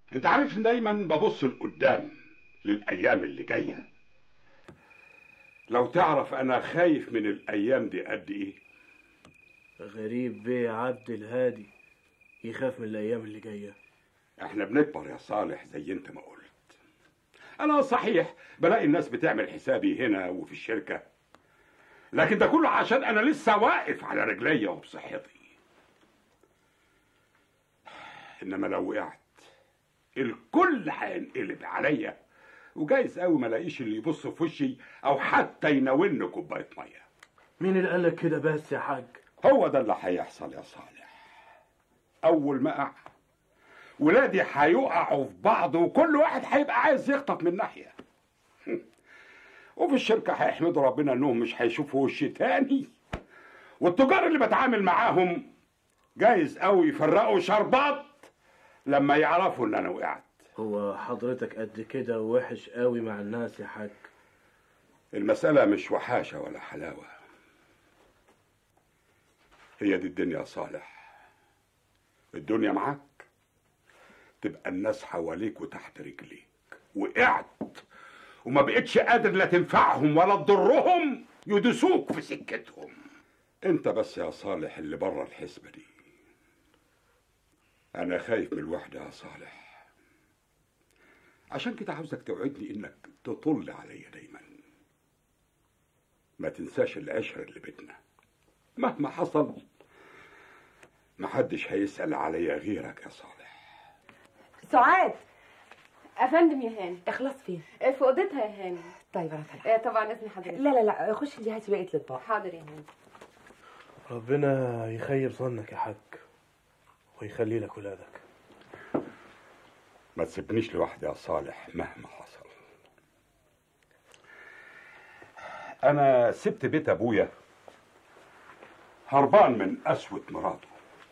انت عارف إن دايما ببص لقدام للايام اللي جايه لو تعرف انا خايف من الايام دي قد ايه غريب بيه عبد الهادي يخاف من الايام اللي جايه احنا بنكبر يا صالح زي انت ما قلت انا صحيح بلاقي الناس بتعمل حسابي هنا وفي الشركه لكن ده كله عشان انا لسه واقف على رجليا وبصحتي انما لو وقعت الكل هينقلب عليا وجايز قوي ما الاقيش اللي يبص في وشي او حتى يناولني كوبايه ميه مين اللي قالك كده بس يا حاج هو ده اللي هيحصل يا صالح اول ما اقع ولادي هيقعوا في بعض وكل واحد هيبقى عايز يخطف من ناحيه وفي الشركه هيحمدوا ربنا انهم مش هيشوفوا وشي تاني والتجار اللي بتعامل معاهم جايز قوي يفرقوا شربات لما يعرفوا ان انا وقعت هو حضرتك قد كده وحش قوي مع الناس يا حاج المسألة مش وحاشة ولا حلاوة هي دي الدنيا يا صالح الدنيا معاك تبقى الناس حواليك وتحت رجليك وقعت وما بقتش قادر لا تنفعهم ولا تضرهم يدسوك في سكتهم انت بس يا صالح اللي بره الحسبة دي انا خايف من الوحدة يا صالح عشان كده عاوزك توعدني انك تطل عليا دايما ما تنساش العشرة اللي بينا مهما حصل محدش هيسأل عليا غيرك يا صالح سعاد افندم يا هاني اخلص فين آه، في اوضتها يا هاني طيب انا طالعه آه، طبعا اذن حضرتك لا لا لا خش انت هاتي بقيه الاطباق حاضر يا هاني ربنا يخيب ظنك يا حاج ويخلي لك ولادك ما تسيبنيش لوحدي يا صالح مهما حصل انا سبت بيت ابويا هربان من قسوة مراته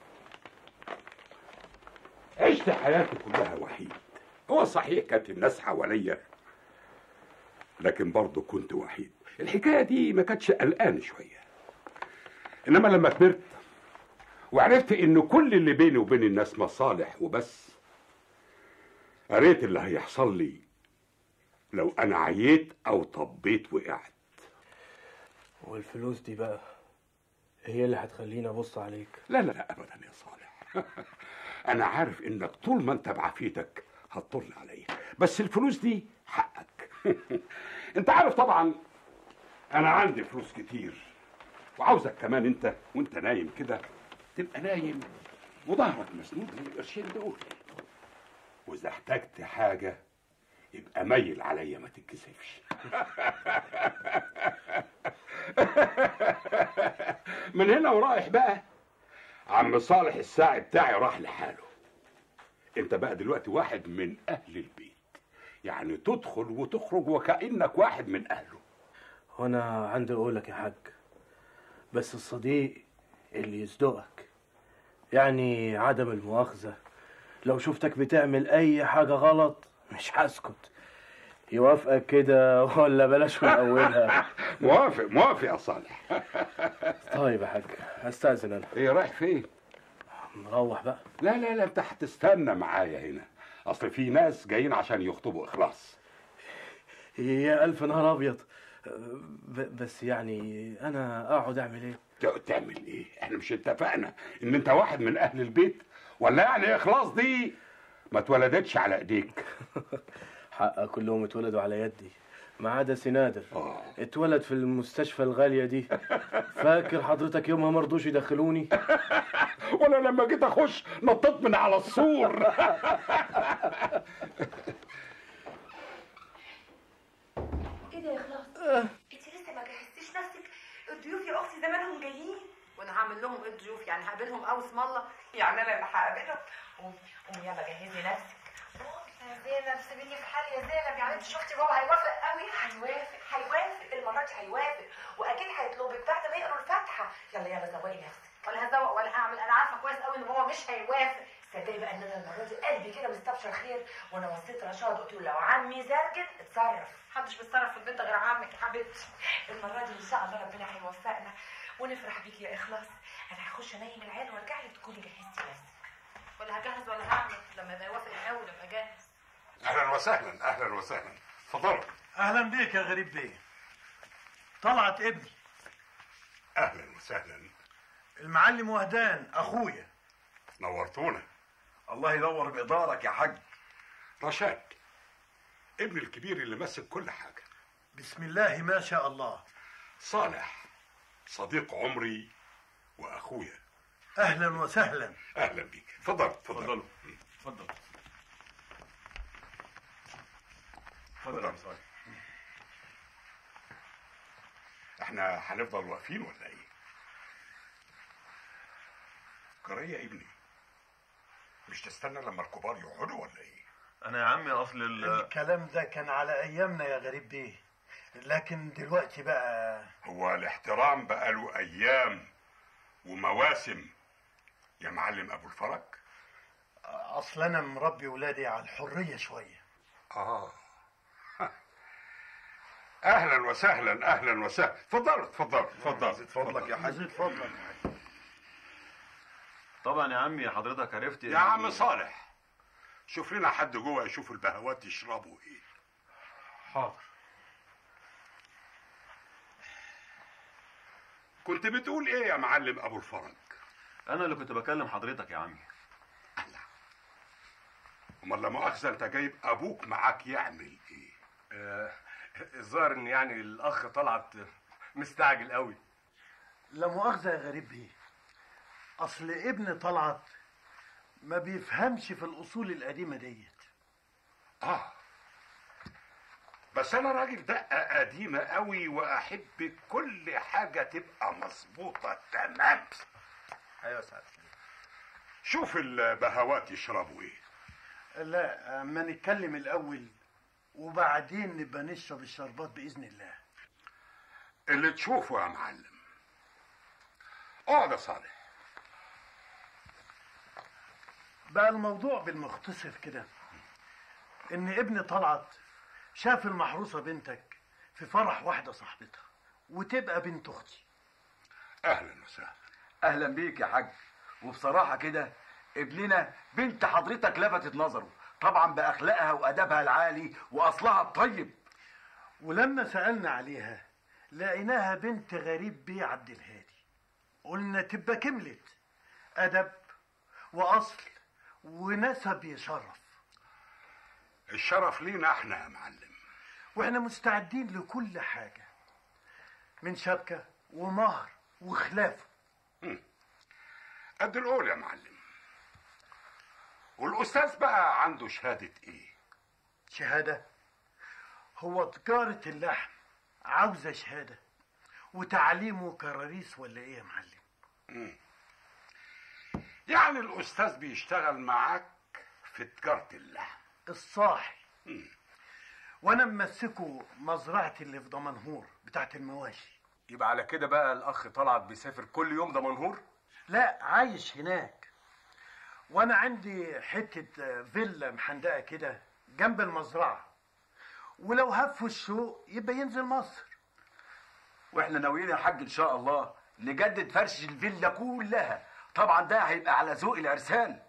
عشت حياتي كلها وحيد هو صحيح كانت الناس حواليا لكن برضه كنت وحيد الحكاية دي ما كانتش قلقان شوية إنما لما كبرت وعرفت إن كل اللي بيني وبين الناس مصالح وبس قريت اللي هيحصل لي لو أنا عييت أو طبيت وقعت والفلوس دي بقى هي اللي هتخليني ابص عليك لا لا لا ابدا يا صالح انا عارف انك طول ما انت بعافيتك هتطل عليا بس الفلوس دي حقك انت عارف طبعا انا عندي فلوس كتير وعاوزك كمان انت وانت نايم كده تبقى نايم وظهرك مسنود للقرشين دول واذا احتجت حاجه يبقى ميل عليا ما تتكسفش من هنا ورايح بقى عم صالح الساعي بتاعي راح لحاله انت بقى دلوقتي واحد من اهل البيت يعني تدخل وتخرج وكأنك واحد من اهله وانا عندي اقولك يا حاج بس الصديق اللي يصدقك يعني عدم المؤاخذة لو شفتك بتعمل اي حاجة غلط مش هسكت يوافقك كده ولا بلاش من اولها موافق موافق يا صالح طيب يا حاج هستأذن انا ايه رايح فين نروح بقى لا لا لا انت هتستنى معايا هنا اصل في ناس جايين عشان يخطبوا اخلاص يا الف نهار ابيض ب- بس يعني انا اقعد اعمل ايه ت- تعمل ايه احنا مش اتفقنا ان انت واحد من اهل البيت ولا يعني اخلاص دي ما اتولدتش على ايديك حقك كلهم اتولدوا على يدي ما عدا سنادر آه. اتولد في المستشفى الغالية دي فاكر حضرتك يومها مرضوش يدخلوني ولا لما جيت اخش نطيت من على السور ايه ده يا اخلاص انت لسه ما جهزتيش نفسك الضيوف يا اختي زمانهم جايين وانا هعمل لهم ايه الضيوف يعني هقابلهم او اسم الله يعني انا اللي هقابلهم قومي قومي يلا جهزي نفسك يا زينب سيبيني في حالي يا زينب يعني انت شفتي بابا هيوافق قوي هيوافق هيوافق المره دي هيوافق واكيد هيطلبك بعد ما يقروا الفاتحه يلا يلا زوقي نفسك ولا هزوق ولا هعمل انا عارفه كويس قوي ان بابا مش هيوافق صدقي بقى ان انا المره دي قلبي كده مستبشر خير وانا وصيت رشاد قلت له لو عمي زرجل اتصرف محدش بيتصرف في البيت غير عمك يا حبيبتي المره دي ان شاء الله ربنا هيوفقنا ونفرح بيكي يا اخلاص انا هخش انيم العيال وارجع لك تكوني جهزتي نفسك ولا هجهز ولا هعمل لما يبقى يوافق الاول ابقى جاهز وسهلا اهلا وسهلا اتفضلوا اهلا بيك يا غريب بيه طلعت ابني اهلا وسهلا المعلم وهدان اخويا نورتونا الله ينور بإدارك يا حاج رشاد ابني الكبير اللي ماسك كل حاجه بسم الله ما شاء الله صالح صديق عمري واخويا اهلا وسهلا اهلا بيك اتفضل اتفضل اتفضلوا اتفضل اتفضل يا صالح احنا هنفضل واقفين ولا ايه جرى يا ابني مش تستنى لما الكبار يقعدوا ولا ايه انا يا عمي اصل ال... الكلام ده كان على ايامنا يا غريب بيه لكن دلوقتي بقى هو الاحترام بقاله ايام ومواسم يا معلم ابو الفرج اصل انا مربي ولادي على الحريه شويه اه اهلا وسهلا اهلا وسهلا اتفضلوا اتفضلوا اتفضل زيد فضلك يا حاج زيد فضلك طبعا يا عمي حضرتك عرفت يا عم صالح شوف لنا حد جوه يشوف البهوات يشربوا ايه حاضر كنت بتقول ايه يا معلم ابو الفرج انا اللي كنت بكلم حضرتك يا عمي امال لا مؤاخذه انت جايب ابوك معاك يعمل ايه الظاهر ان يعني الاخ طلعت مستعجل قوي لا مؤاخذه يا غريب بيه اصل ابن طلعت ما بيفهمش في الاصول القديمه ديت اه بس انا راجل دقه قديمه قوي واحب كل حاجه تبقى مظبوطه تمام ايوه سعد شوف البهوات يشربوا ايه لا ما نتكلم الاول وبعدين نبقى نشرب الشربات باذن الله اللي تشوفه يا معلم اقعد يا صالح بقى الموضوع بالمختصر كده ان ابن طلعت شاف المحروسه بنتك في فرح واحده صاحبتها وتبقى بنت اختي اهلا وسهلا اهلا بيك يا حاج وبصراحه كده ابننا بنت حضرتك لفتت نظره طبعا باخلاقها وادبها العالي واصلها الطيب ولما سالنا عليها لقيناها بنت غريب بيه عبد الهادي قلنا تبقى كملت ادب واصل ونسب يشرف الشرف لينا احنا يا معلم واحنا مستعدين لكل حاجه من شبكه ومهر وخلافه قد القول يا معلم والاستاذ بقى عنده شهاده ايه شهاده هو تجاره اللحم عاوزه شهاده وتعليمه كراريس ولا ايه يا معلم يعني الاستاذ بيشتغل معاك في تجاره اللحم الصاحي وانا ممسكه مزرعتي اللي في دمنهور بتاعت المواشي يبقى على كده بقى الاخ طلعت بيسافر كل يوم ده منهور لا عايش هناك وانا عندي حته فيلا محندقه كده جنب المزرعه ولو هفوا الشوق يبقى ينزل مصر واحنا ناويين يا حاج ان شاء الله نجدد فرش الفيلا كلها طبعا ده هيبقى على ذوق العرسان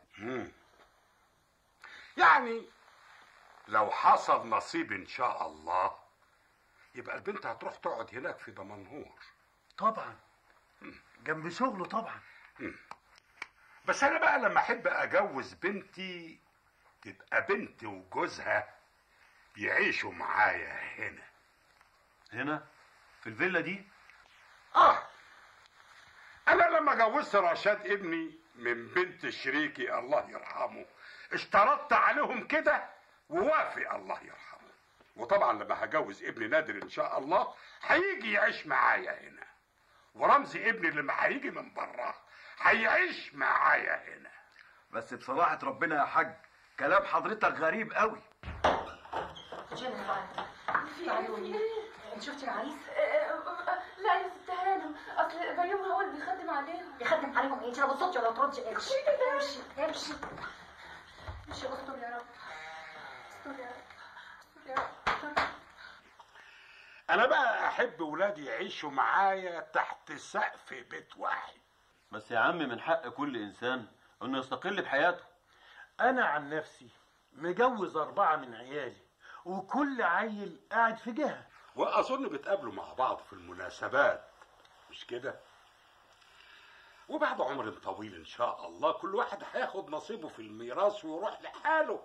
يعني لو حصل نصيب ان شاء الله يبقى البنت هتروح تقعد هناك في دمنهور طبعا جنب شغله طبعا بس انا بقى لما احب اجوز بنتي تبقى بنتي وجوزها يعيشوا معايا هنا هنا في الفيلا دي اه انا لما جوزت رشاد ابني من بنت شريكي الله يرحمه اشترطت عليهم كده ووافق الله يرحمه وطبعا لما هجوز ابني نادر ان شاء الله هيجي يعيش معايا هنا ورمزي ابني اللي ما هيجي من بره هيعيش معايا هنا بس بصراحه ربنا يا حاج كلام حضرتك غريب قوي جنى في عيوني انت شفتي العريس؟ لا يا ست هانم اصل بيوم هو اللي بيخدم عليهم يخدم عليهم ايه؟ انت ما بتصوتش ولا تردي امشي امشي امشي مش استر يا رب استر يا رب استر يا رب استر. انا بقى احب ولادي يعيشوا معايا تحت سقف بيت واحد بس يا عم من حق كل انسان انه يستقل بحياته انا عن نفسي مجوز أربعة من عيالي وكل عيل قاعد في جهة واظن بتقابلوا مع بعض في المناسبات مش كده وبعد عمر طويل ان شاء الله كل واحد هياخد نصيبه في الميراث ويروح لحاله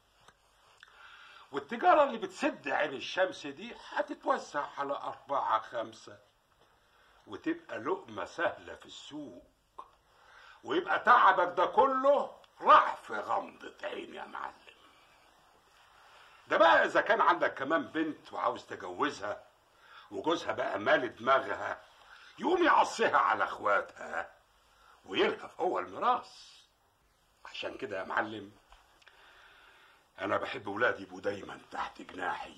والتجارة اللي بتسد عين الشمس دي هتتوزع على أربعة خمسة وتبقى لقمة سهلة في السوق ويبقى تعبك ده كله راح في غمضة عين يا معلم ده بقى إذا كان عندك كمان بنت وعاوز تجوزها وجوزها بقى مال دماغها يقوم يعصيها على اخواتها ويلهف هو الميراث عشان كده يا معلم انا بحب ولادي يبقوا دايما تحت جناحي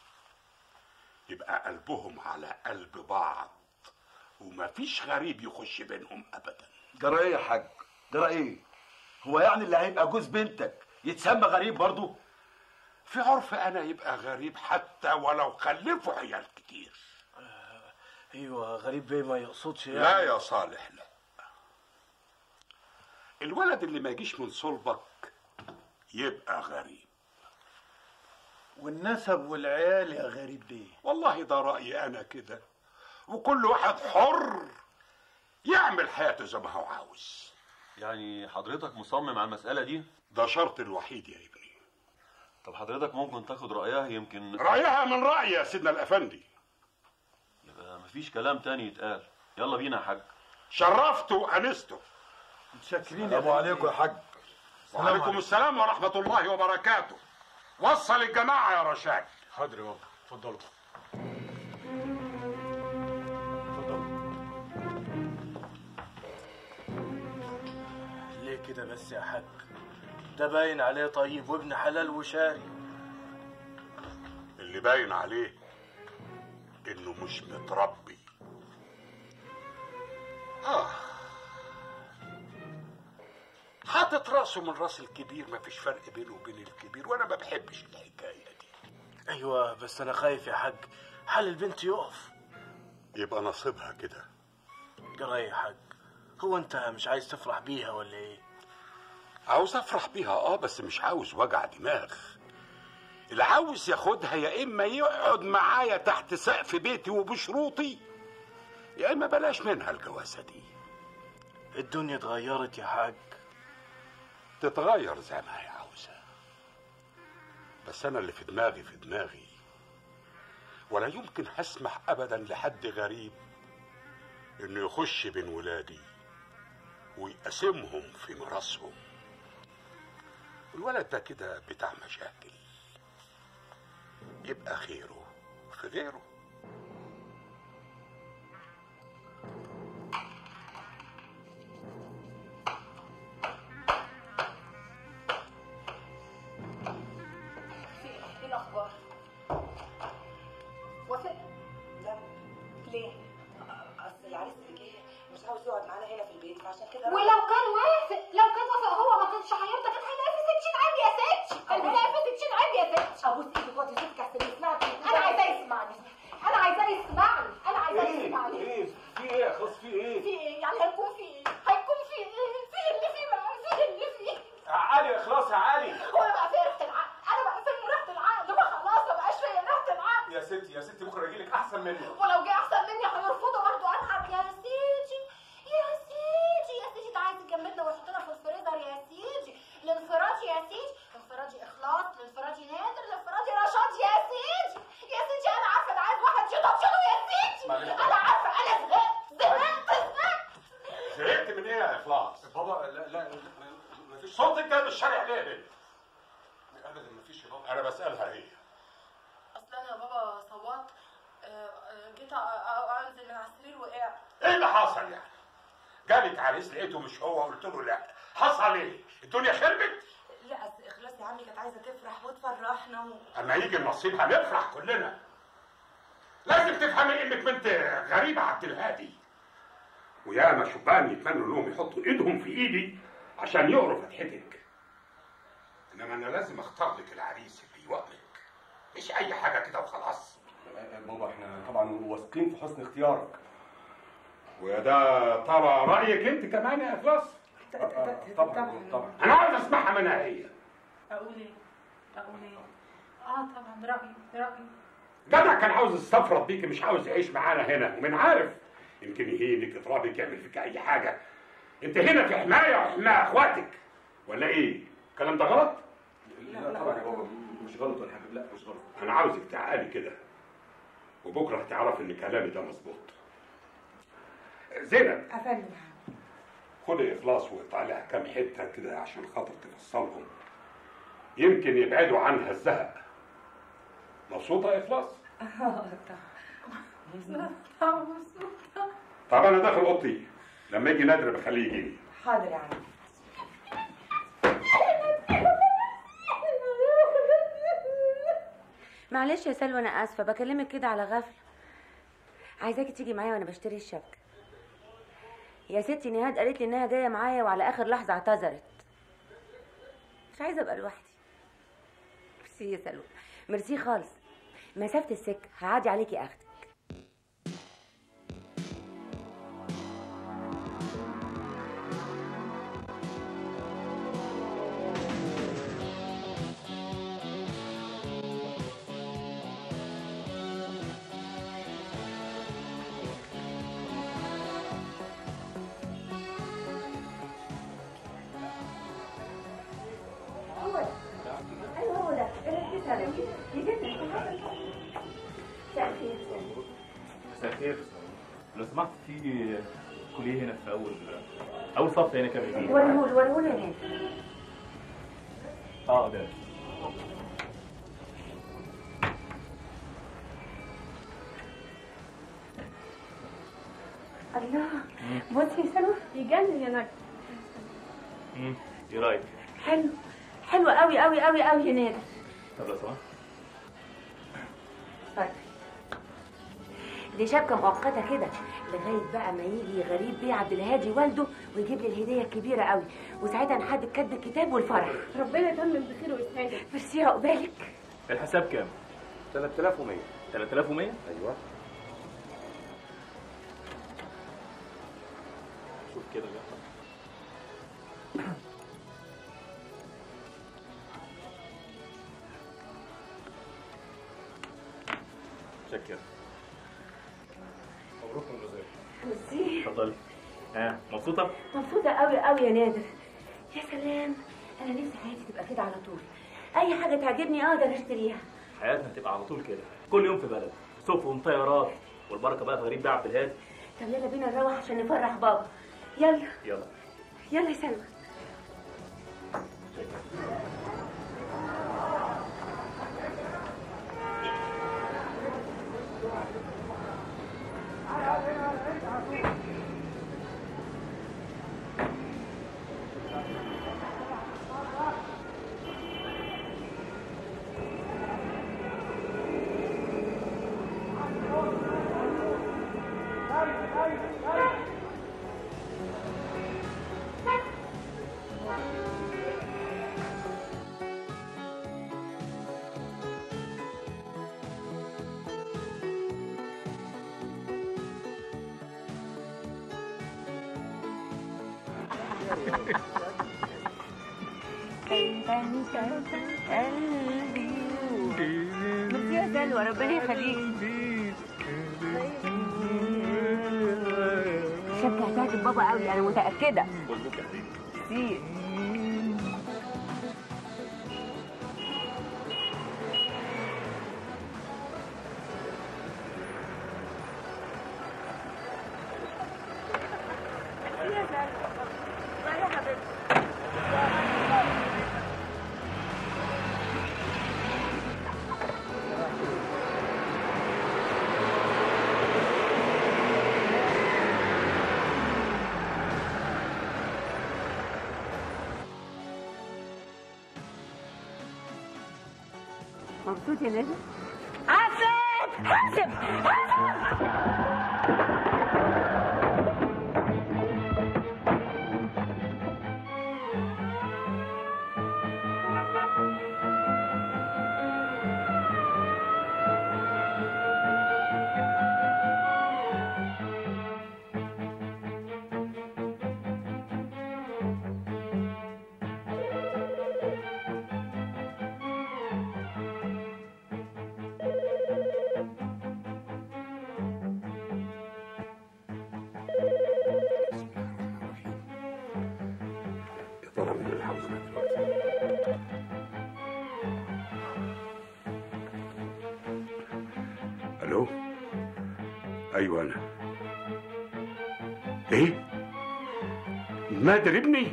يبقى قلبهم على قلب بعض ومفيش غريب يخش بينهم ابدا جرى ايه يا حاج جرى ايه هو يعني اللي هيبقى جوز بنتك يتسمى غريب برضه في عرف انا يبقى غريب حتى ولو خلفوا عيال كتير ايوه غريب بيه ما يقصدش يعني لا يا صالح لا الولد اللي ما يجيش من صلبك يبقى غريب والنسب والعيال يا غريب بيه والله ده رأيي أنا كده وكل واحد حر يعمل حياته زي ما هو عاوز يعني حضرتك مصمم على المسألة دي ده شرط الوحيد يا ابني طب حضرتك ممكن تاخد رأيها يمكن رأيها من رأيي يا سيدنا الأفندي يبقى مفيش كلام تاني يتقال يلا بينا يا حاج شرفته وأنسته متشكرين السلام عليكم يا حاج وعليكم السلام ورحمة الله وبركاته وصل الجماعة يا رشاد حاضر يا بابا اتفضلوا ليه كده بس يا حاج ده باين عليه طيب وابن حلال وشاري اللي باين عليه إنه مش متربي آه حاطط راسه من راس الكبير مفيش فرق بينه وبين الكبير وأنا ما بحبش الحكاية دي ايوه بس انا خايف يا حاج حال البنت يقف يبقى نصيبها كده جرى إيه يا حاج هو انت مش عايز تفرح بيها ولا ايه عاوز افرح بيها اه بس مش عاوز وجع دماغ اللي عاوز ياخدها يا اما يقعد معايا تحت سقف بيتي وبشروطي يا اما بلاش منها الجوازه دي الدنيا اتغيرت يا حاج تتغير زي ما هي عاوزه بس انا اللي في دماغي في دماغي ولا يمكن هسمح ابدا لحد غريب انه يخش بين ولادي ويقسمهم في ميراثهم الولد ده كده بتاع مشاكل يبقى خيره في غيره في ايه الاخبار وافق لا ليه اصل العريس اللي جه مش عاوز يقعد معانا هنا في البيت فعشان كده ولو كان وافق لو كان وافق هو ما كانش هيرضى كان هيلاقي في ستين عيب يا ستي كان هيلاقي في ستين عيب يا ستي ابوس ايدك وطي صوتك احسن يسمعك انا عايزاه يسمعني انا عايزاه يسمعني انا عايزاه يسمعني ايه في ايه يا خلاص في ايه في ايه يعني هيكون في ايه هيكون في ايه في اللي فيه بقى في اللي فيه عالي اخلاص يا عالي هو بقى فيه ريحه العقل انا بقى فين ريحه العقل ما خلاص ما بقاش فيا ريحه العقل يا ستي يا ستي بكره يجيلك احسن منه ولو جه احسن مني هيرفضوا برضه اضحك يا سيدي يا سيدي يا سيدي ده عايز يجمدنا ويحطنا في الفريزر يا سيدي الانفرادي يا سيدي انفرادي اخلاص الانفرادي نادر الانفرادي رشاد يا سيدي يا سيدي انا عارفه ده عايز واحد شنو شنو يا سيدي انا عارفه انا زهقت زهقت زهقت زهقت من ايه يا اخلاص بابا لا لا مفيش صوتك ده مش شارع ليه يا بنت ابدا مفيش يا بابا انا بسالها هي اصل انا يا بابا صوت آه، آه، جيت أ- أ- انزل من على السرير وقع ايه اللي حصل يعني جابت عريس لقيته مش هو قلت له لا حصل ايه الدنيا خربت لا اصل اخلاص يا عمي كانت عايزه تفرح وتفرحنا و... اما يجي النصيب هنفرح كلنا لازم تفهمي انك بنت غريبه عبد الهادي وياما شبان يتمنوا انهم يحطوا ايدهم في ايدي عشان يقروا فتحتك انما انا لازم اختار لك العريس اللي يوافقك مش اي حاجه كده وخلاص بابا احنا طبعا واثقين في حسن اختيارك وده ترى رايك انت كمان يا اخلاص طبعا طبعا انا عاوز اسمعها منها هي اقول ايه رأوني اه طبعا رأيي رأيي جدع كان عاوز يستفرد بيك مش عاوز يعيش معانا هنا ومن عارف يمكن يهينك يضربك يعمل فيك اي حاجه انت هنا في حمايه وحمايه اخواتك ولا ايه الكلام ده غلط لا طبعا يا بابا مش غلط ولا حاجه لا مش غلط انا عاوزك تعالي كده وبكره هتعرف ان كلامي ده مظبوط زينب افندم خدي اخلاص واقطع لها كام حته كده عشان خاطر تفصلهم يمكن يبعدوا عنها الزهق مبسوطه يا اخلاص مبسوطة مبسوطة طب انا داخل اوضتي لما يجي نادر بخليه يجيني حاضر يا عم معلش يا سلوى انا اسفه بكلمك كده على غفله عايزاكي تيجي معايا وانا بشتري الشبكه يا ستي نهاد قالت لي انها جايه معايا وعلى اخر لحظه اعتذرت مش عايزه ابقى لوحدي ميرسي يا سلوى ميرسي خالص مسافه السكه هعدي عليكي اخدك هو ده ايوه هو ده اللي بتسأله يجيبني مساء الخير مساء الخير لو سمحت في كلية هنا في أول أول صف هنا كام يمين وريهولي وريهولي يا نادر اه ده الله بصي يا سلوى يجنن يا نجم امم ايه رايك؟ حلو حلو قوي قوي قوي قوي يا نادر طب لو سمحت اتفضل دي شبكه مؤقته كده لغايه بقى ما يجي غريب بيه عبد الهادي والده ويجيب لي الهديه الكبيره قوي وساعتها نحدد كتب الكتاب والفرح ربنا يتمم بخير ويسعدك ميرسي عقبالك الحساب كام؟ 3100 3100 ايوه شوف كده بقى شكرا مبروك من الوزارة ميرسي اتفضلي ها مبسوطة؟ مبسوطه قوي قوي يا نادر يا سلام انا نفسي حياتي تبقى كده على طول اي حاجه تعجبني اقدر اشتريها حياتنا هتبقى على طول كده كل يوم في بلد سفن طيارات والبركة بقى في غريب بقى عبد الهادي طب يلا بينا نروح عشان نفرح بابا يلا يلا يلا يا سلمى ميرسي يا سلوى ربنا يخليك الشبكة هتعجب بابا قوي انا متأكدة مبروك يا حبيبي ميرسي يا سلوى باي يا حبيبتي مبسوط يا نادر حسن حسن حسن اذنك دلوقتي الو ايوه انا ايه نادر ابني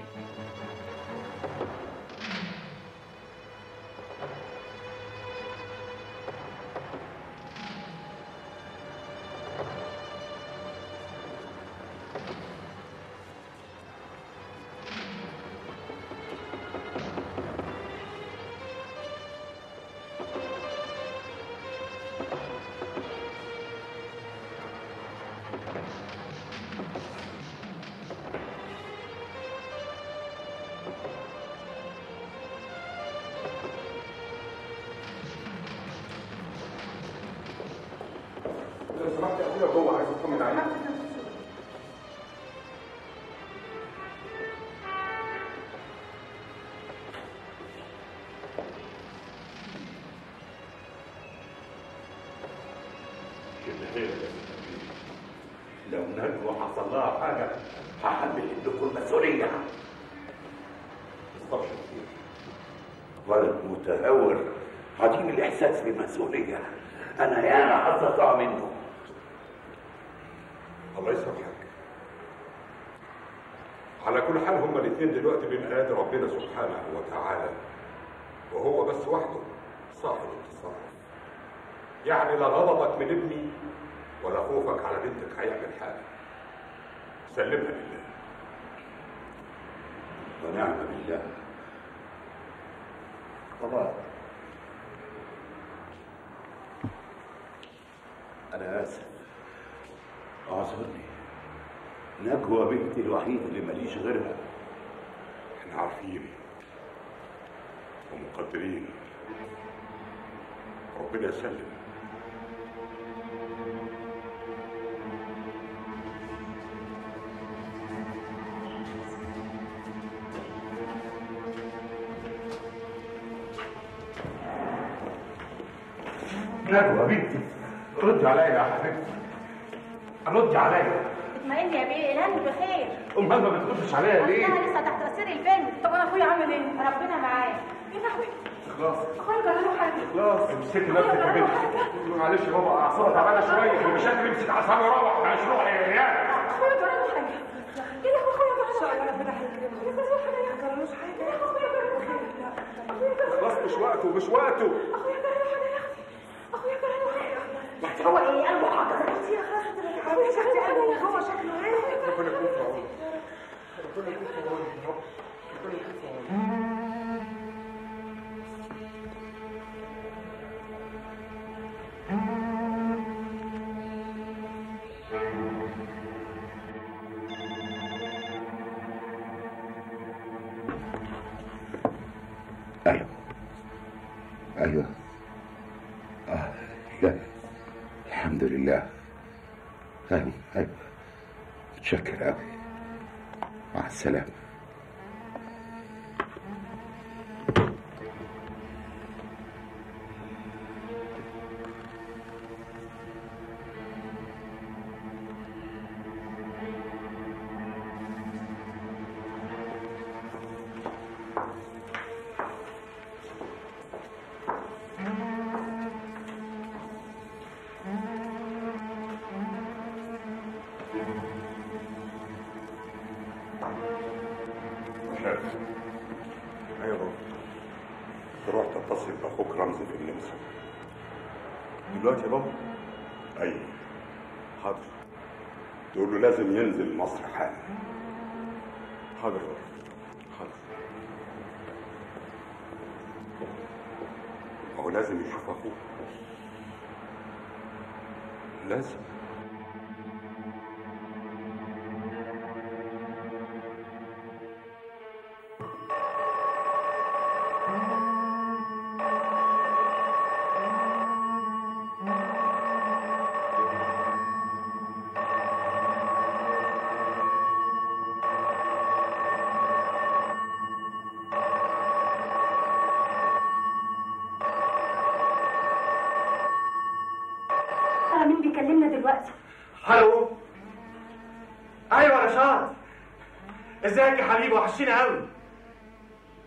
لو سمحت اخويا جوه عايز اطمن عليك لو نجوى حصل لها حاجة هحمل ابنكم المسؤولية استبشر كتير ولد متهور عديم الإحساس بالمسؤولية أنا ياما حصلتها منه الله يسامحك على كل حال هما الاثنين دلوقتي بين ايادي ربنا سبحانه وتعالى وهو بس وحده صاحب التصرف يعني لا غضبك من ابني ولا خوفك على بنتك هيعمل حاجه سلمها لله ونعم بالله طبعا أنا آسف اعذرني نجوى بنتي الوحيدة اللي ماليش غيرها احنا عارفين ومقدرين ربنا يسلم نجوى بنتي ردي عليا يا حبيبتي ردي عليا اطمئن يا بيه الهاني بخير امال ما بتردش عليا ليه؟ انا لسه تحت تاثير الفيلم طب انا اخويا عامل ايه ربنا معايا ايه ده اخويا خلاص اخويا جرى له حاجه خلاص امسكي نفسك يا بنتي معلش يا بابا اعصابها تعبانه شويه المشاكل امسك اعصابي وروح معلش روح يا عيال اخويا جرى له حاجه ايه ده اخويا جرى له حاجه ربنا هيكرمه جرى له حاجه ما جرالوش حاجه اخويا جرى له حاجه خلاص مش وقته مش وقته اخويا جرى له حاجه يا اختي اخويا جرى له حاجه بس هو ايه قلبه حاجه يا خلاص اخويا شكله ايه هو شكله ايه ربنا يكون في عونك ربنا يكون في عونك يا رب ربنا يكون في عونك ايوه ايوه آه. لا الحمد لله ايوه ايوه متشكر قوي مع السلامه شايف ايوه بابا تروح تتصل باخوك رمزي في النمسا دلوقتي يا بابا ايوه حاضر تقول له لازم ينزل مصر حالا حاضر يا بابا حاضر هو لازم يشوف اخوه لازم ترى مين بيكلمنا دلوقتي الو ايوه نشاط ازيك يا حبيبي وحشيني قوي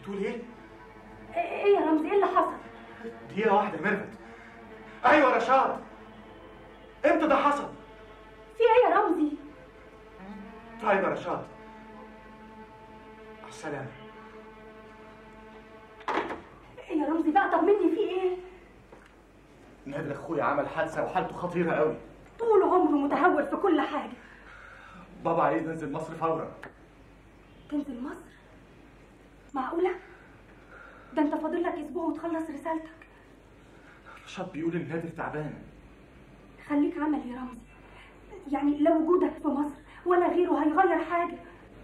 بتقول ايه؟ ايه يا رمزي ايه اللي حصل دقيقة واحدة يا ميرفت ايوه رشاد امتى ده حصل؟ في ايه يا رمزي طيب يا رشاد مع السلامة ايه يا رمزي بقى طمني في ايه نادر اخويا عمل حادثة وحالته خطيرة قوي طول عمره متهور في كل حاجه بابا عايز ننزل مصر فورا تنزل مصر معقوله ده انت فاضل لك اسبوع وتخلص رسالتك رشاد بيقول ان نادر تعبان خليك عملي يا رمزي يعني لو وجودك في مصر ولا غيره هيغير حاجه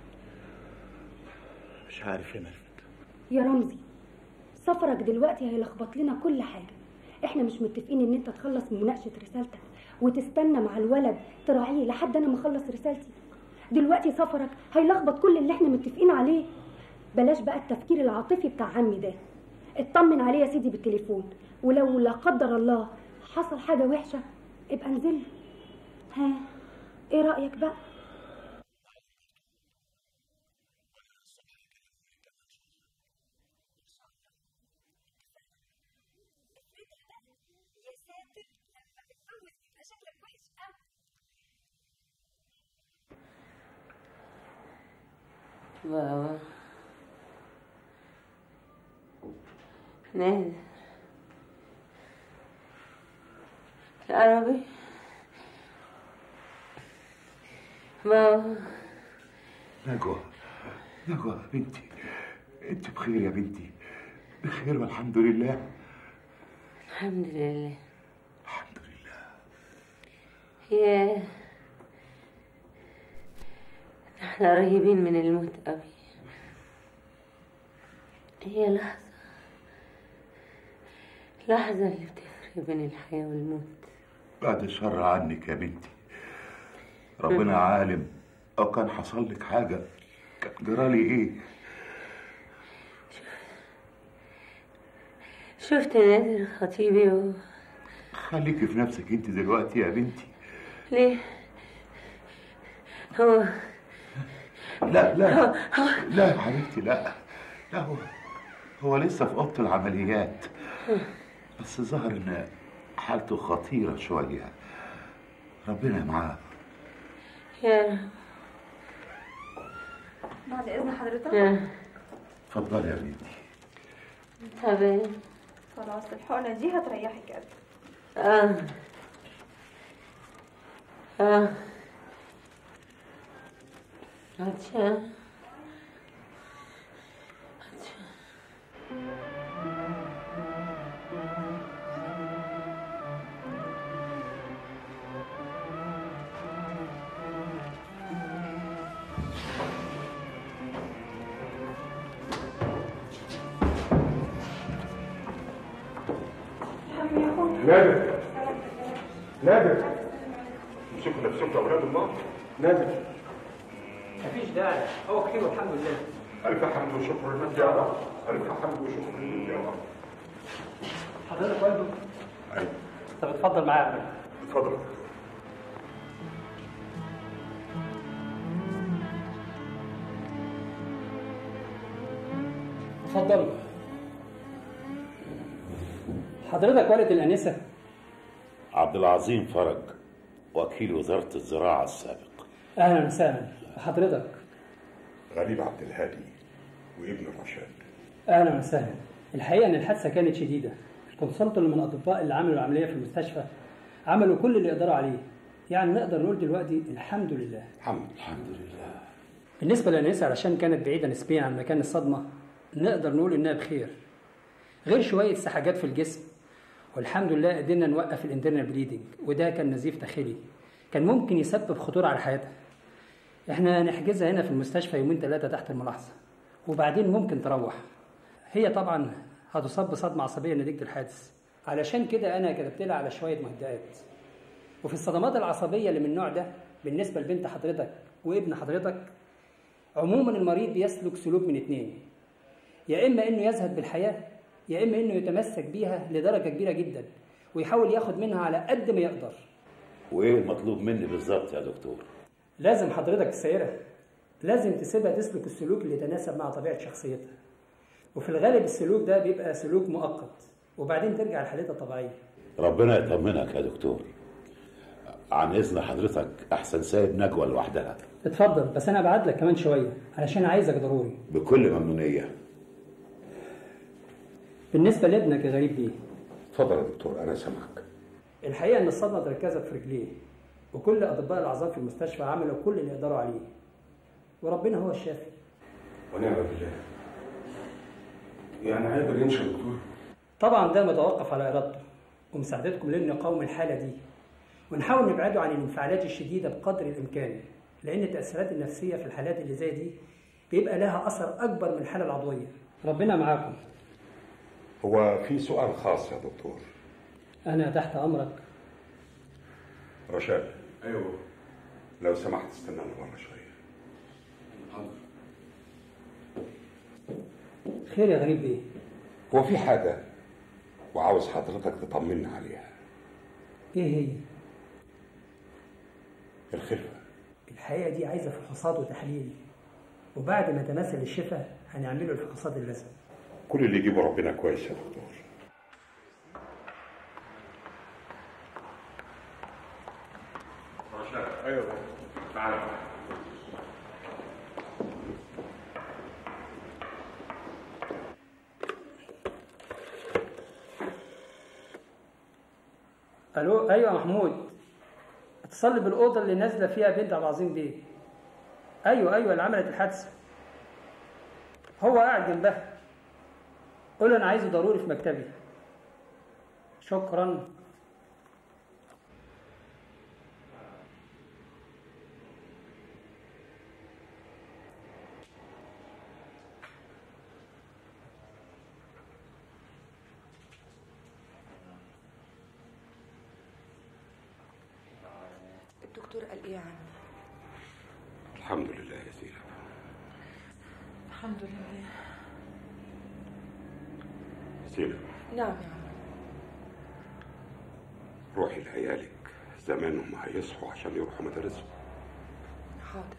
مش عارف يا ميرفت يا رمزي سفرك دلوقتي هيلخبط لنا كل حاجه احنا مش متفقين ان انت تخلص من مناقشه رسالتك وتستنى مع الولد تراعيه لحد انا ما اخلص رسالتي دلوقتي سفرك هيلخبط كل اللي احنا متفقين عليه بلاش بقى التفكير العاطفي بتاع عمي ده اطمن عليه يا سيدي بالتليفون ولو لا قدر الله حصل حاجه وحشه ابقى انزل ها ايه رايك بقى بابا نادر العربي بابا نجوى نجوى بنتي انت بخير يا بنتي بخير والحمد لله الحمد لله الحمد لله ياه احنا قريبين من الموت قوي هي لحظة لحظة اللي بتفرق بين الحياة والموت بعد الشر عنك يا بنتي ربنا عالم او كان حصل لك حاجه كان جرالي ايه شفت نادر خطيبي و... خليكي في نفسك انت دلوقتي يا بنتي ليه هو لا لا لا يا حبيبتي لا لا هو هو لسه في اوضه العمليات بس ظهر ان حالته خطيره شويه ربنا معاه يا رب بعد اذن حضرتك يا اتفضلي يا بنتي تعبان خلاص الحقنه دي هتريحك قد اه اه عطشان نادر نادر امسكوا نفسكم يا اولاد الله نادر مفيش داعي هو بخير والحمد لله الف حمد وشكر لك يا رب الف حمد وشكر لك يا رب حضرتك والده ايوه طب اتفضل معايا يا فندم. اتفضل اتفضل حضرتك والد الانسه عبد العظيم فرج وكيل وزاره الزراعه السابق اهلا وسهلا حضرتك غريب عبد الهادي وابن رشاد اهلا وسهلا الحقيقه ان الحادثه كانت شديده الكونسلت اللي من الاطباء اللي عملوا العمليه في المستشفى عملوا كل اللي يقدروا عليه يعني نقدر نقول دلوقتي الحمد لله الحمد الحمد لله بالنسبه للانسه علشان كانت بعيده نسبيا عن مكان الصدمه نقدر نقول انها بخير غير شويه سحاجات في الجسم والحمد لله قدرنا نوقف الانترنال بليدنج وده كان نزيف داخلي كان ممكن يسبب خطوره على حياتها احنا نحجزها هنا في المستشفى يومين ثلاثه تحت الملاحظه وبعدين ممكن تروح هي طبعا هتصاب بصدمه عصبيه نتيجه الحادث علشان كده انا كتبت لها على شويه مهدئات وفي الصدمات العصبيه اللي من النوع ده بالنسبه لبنت حضرتك وابن حضرتك عموما المريض بيسلك سلوك من اتنين يا اما انه يزهد بالحياه يا اما انه يتمسك بيها لدرجه كبيره جدا ويحاول ياخد منها على قد ما يقدر وايه المطلوب مني بالظبط يا دكتور لازم حضرتك تسيرها لازم تسيبها تسلك السلوك اللي يتناسب مع طبيعه شخصيتها وفي الغالب السلوك ده بيبقى سلوك مؤقت وبعدين ترجع لحالتها الطبيعيه ربنا يطمنك يا دكتور عن اذن حضرتك احسن سايب نجوى لوحدها اتفضل بس انا ابعت لك كمان شويه علشان عايزك ضروري بكل ممنونيه بالنسبه لابنك يا غريب بيه اتفضل يا دكتور انا سامعك الحقيقه ان الصدمه تركزت في رجليه وكل اطباء العظام في المستشفى عملوا كل اللي يقدروا عليه وربنا هو الشافي ونعم بالله يعني هيقدر يمشي يا دكتور طبعا ده متوقف على ارادته ومساعدتكم لنا نقاوم الحاله دي ونحاول نبعده عن الانفعالات الشديده بقدر الامكان لان التاثيرات النفسيه في الحالات اللي زي دي بيبقى لها اثر اكبر من الحاله العضويه ربنا معاكم هو في سؤال خاص يا دكتور انا تحت امرك رشاد ايوه لو سمحت استناني بره شويه خير يا غريب بيه هو في حاجه وعاوز حضرتك تطمني عليها ايه هي الخلفه الحقيقه دي عايزه فحوصات وتحليل وبعد ما تمثل الشفاء هنعمله الفحوصات اللازمه كل اللي يجيبه ربنا كويس يا دكتور رشاد ايوه تعالى الو ايوه يا محمود اتصل لي بالاوضه اللي نازله فيها بنت عبد العظيم دي ايوه ايوه اللي عملت الحادثه هو قاعد جنبها قول له انا عايزه ضروري في مكتبي شكرا الدكتور قال ايه عني الحمد لله يا زينب الحمد لله زينب نعم يا عم روحي لعيالك زمانهم هيصحوا عشان يروحوا مدارسهم حاضر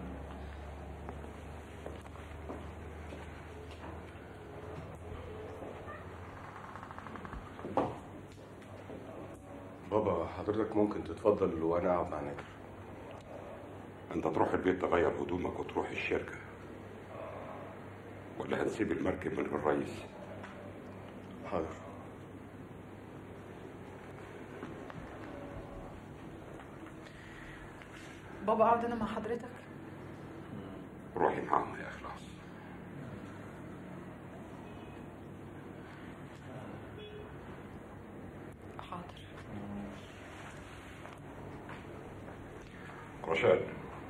بابا حضرتك ممكن تتفضل وانا اقعد مع نادر انت تروح البيت تغير هدومك وتروح الشركه ولا هنسيب المركب من الرئيس حاضر بابا اقعد انا مع حضرتك روحي معاهم يا اخلاص حاضر رشاد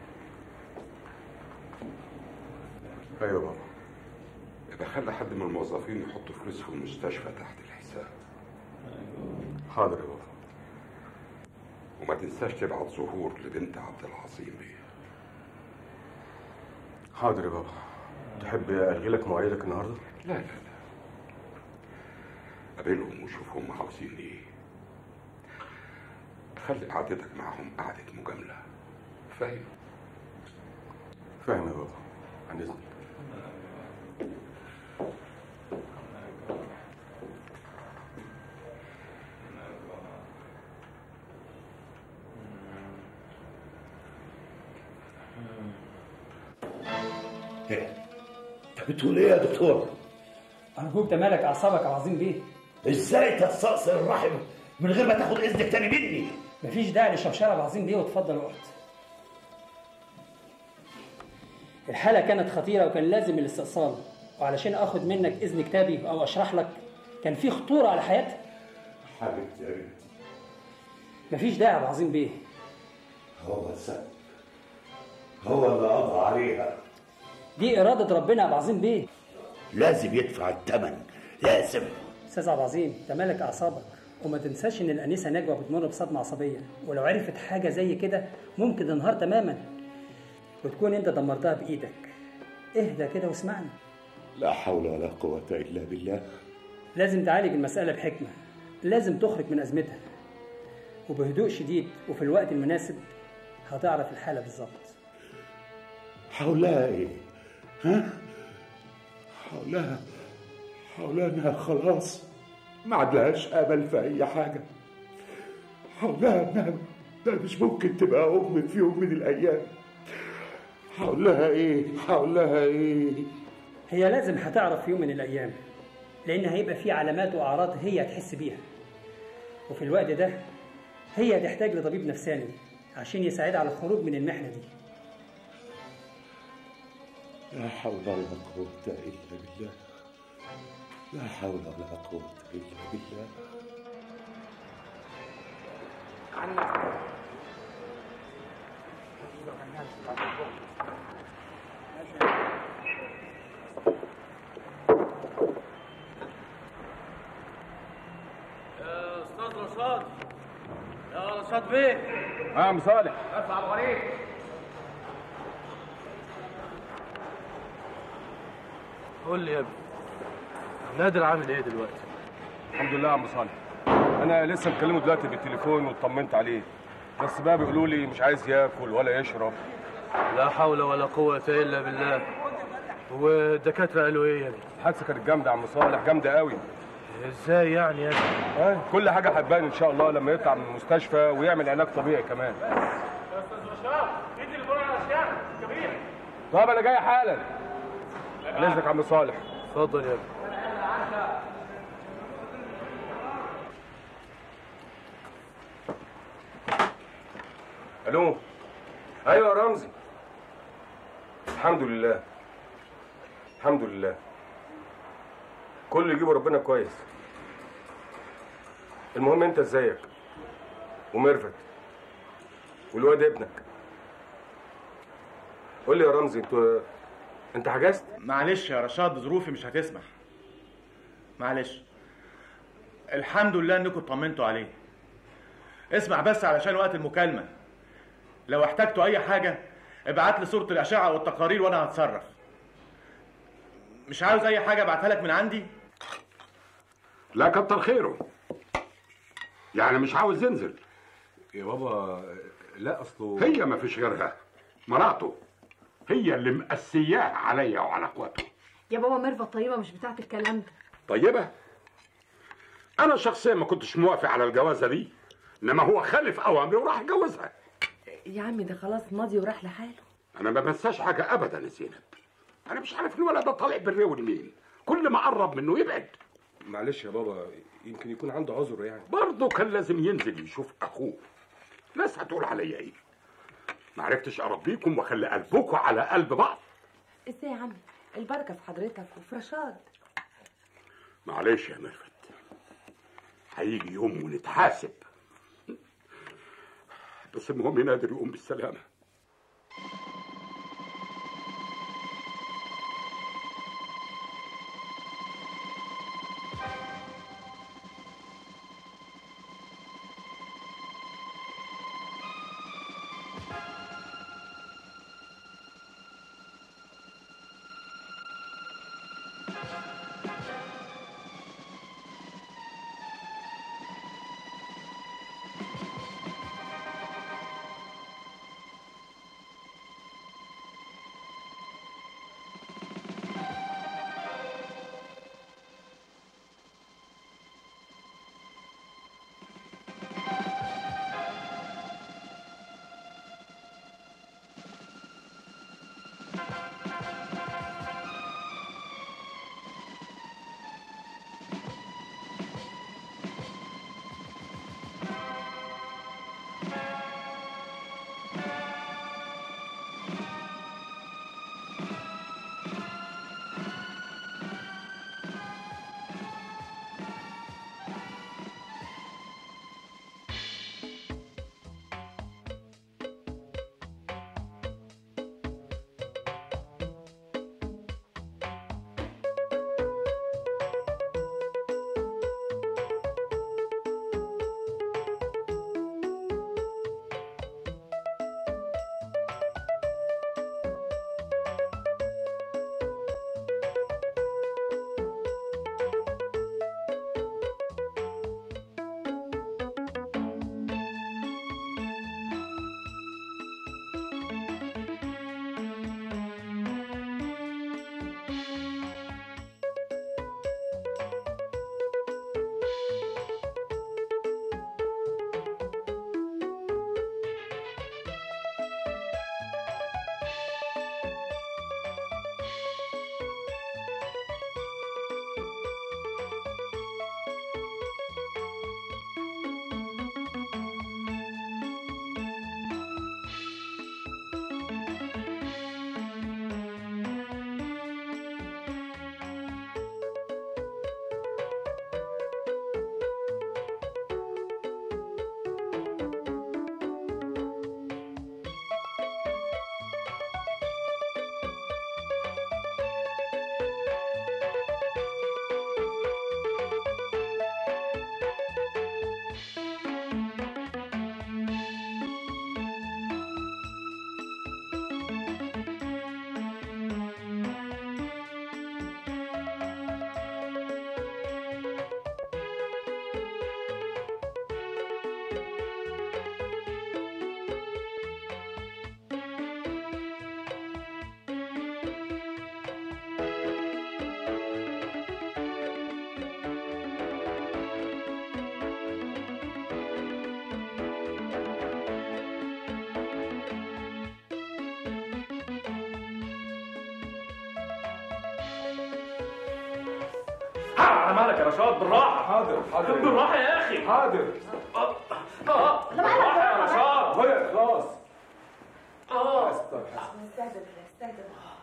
ايوه بابا يبقى خلي حد من الموظفين يحط فلوس في المستشفى تحت الحساب حاضر يا بابا وما تنساش تبعت ظهور لبنت عبد العظيم بيه حاضر يا بابا تحب الغي لك مواعيدك النهارده لا لا لا قابلهم وشوف هم عاوزين ايه خلي قعدتك معهم قعدة مجاملة فاهم فاهم يا بابا عن اذنك انت بتقول ايه يا دكتور؟ ارجوك تمالك اعصابك يا عظيم بيه ازاي تستأصل الرحم من غير ما تاخد اذنك تاني مني؟ مفيش داعي للشوشره يا عظيم بيه واتفضل اقعد الحاله كانت خطيره وكان لازم الاستئصال وعلشان اخد منك اذن كتابي او اشرح لك كان في خطوره على حياتها حبيبتي يا بنتي مفيش داعي يا عظيم بيه هو السبب هو اللي قضى عليها دي اراده ربنا يا عظيم بيه لازم يدفع الثمن لازم استاذ عبد العظيم تمالك اعصابك وما تنساش ان الانسه نجوى بتمر بصدمه عصبيه ولو عرفت حاجه زي كده ممكن تنهار تماما وتكون انت دمرتها بايدك اهدى كده واسمعني لا حول ولا قوة إلا بالله لازم تعالج المساله بحكمه لازم تخرج من ازمتها وبهدوء شديد وفي الوقت المناسب هتعرف الحاله بالظبط هقول لها إيه؟ ها؟ هقول لها حولها انها خلاص ما عندهاش امل في اي حاجه حولها انها انها مش ممكن تبقى ام في يوم من الايام هقول لها ايه هقول لها ايه هي لازم هتعرف في يوم من الأيام لأن هيبقى في علامات وأعراض هي هتحس بيها وفي الوقت ده هي هتحتاج لطبيب نفساني عشان يساعدها على الخروج من المحنة دي لا حول ولا قوة إلا بالله لا حول ولا قوة إلا بالله يا استاذ رشاد يا رشاد بيه اه يا عم صالح ارفع الغريب قول لي يا ابني نادر عامل ايه دلوقتي؟ الحمد لله يا عم صالح انا لسه مكلمه دلوقتي بالتليفون واطمنت عليه بس بقى بيقولوا لي مش عايز ياكل ولا يشرب لا حول ولا قوة إلا بالله والدكاترة قالوا إيه يا ابني؟ الحادثه كانت جامده يا عم صالح جامده قوي إزاي يعني يا ابني؟ آه كل حاجه هتبان ان شاء الله لما يطلع من المستشفى ويعمل علاج طبيعي كمان يا استاذ رشاد انت اللي بتقول على اشياء كبيره طب انا جاي حالا على اذنك يا عم صالح اتفضل يا ابني الو ايوه يا رمزي الحمد لله الحمد لله كل اللي يجيبه ربنا كويس المهم انت ازيك وميرفت والواد ابنك قول لي يا رمزي انت انت حجزت معلش يا رشاد ظروفي مش هتسمح معلش الحمد لله انكم اطمنتوا عليه اسمع بس علشان وقت المكالمة لو احتجتوا اي حاجة ابعت لي صورة الاشعة والتقارير وانا هتصرف مش عاوز اي حاجة ابعتها لك من عندي لا كتر خيره يعني مش عاوز ينزل يا بابا لا اصله هي ما فيش غيرها مراته هي اللي مأسياه عليا وعلى اخواته يا بابا ميرفت طيبه مش بتاعت الكلام ده طيبة أنا شخصيا ما كنتش موافق على الجوازة دي إنما هو خالف أوامري وراح جوزها يا عمي ده خلاص ماضي وراح لحاله أنا ما بنساش حاجة أبدا يا زينب أنا مش عارف الولد ده طالع بالري والمين كل ما قرب منه يبعد معلش يا بابا يمكن يكون عنده عذر يعني برضه كان لازم ينزل يشوف أخوه ناس هتقول عليا إيه ما عرفتش أربيكم وأخلي قلبكم على قلب بعض ازاي يا عمي البركه في حضرتك وفي رشاد معلش يا ميرفت هيجي يوم ونتحاسب بس المهم نادر يقوم بالسلامة على مالك يا رشاد بالراحه حاضر حاضر بالراحه يا اخي حاضر اه اه بالراحه يا رشاد هي خلاص اه استر استهدى استهدى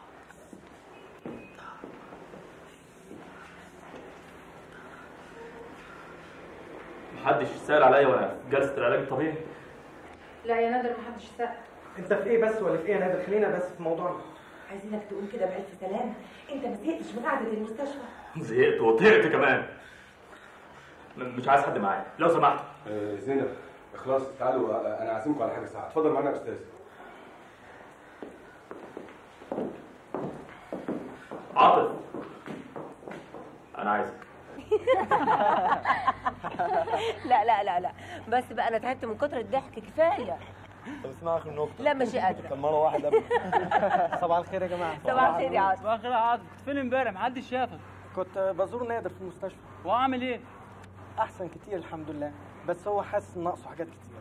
محدش سأل عليا وانا في جلسه العلاج الطبيعي لا يا نادر محدش سأل انت في ايه بس ولا في ايه يا نادر خلينا بس في موضوعنا عايزينك تقول كده بألف سلامة انت ما زهقتش من قعدة المستشفى زهقت وطهقت كمان م- مش عايز حد معايا لو سمحت آه، زينب خلاص تعالوا آه، انا عازمكم على حاجه ساعه اتفضل معانا يا استاذ عاطف انا عايزك لا لا لا لا بس بقى انا تعبت من كتر الضحك كفايه طب اسمع اخر نقطة لا مش قادره كان مرة واحدة قبل صباح الخير يا جماعة صباح الخير يا عاطف صباح الخير يا عاطف كنت فين امبارح محدش شافك كنت بزور نادر في المستشفى وعامل ايه احسن كتير الحمد لله بس هو حاسس ان ناقصه حاجات كتير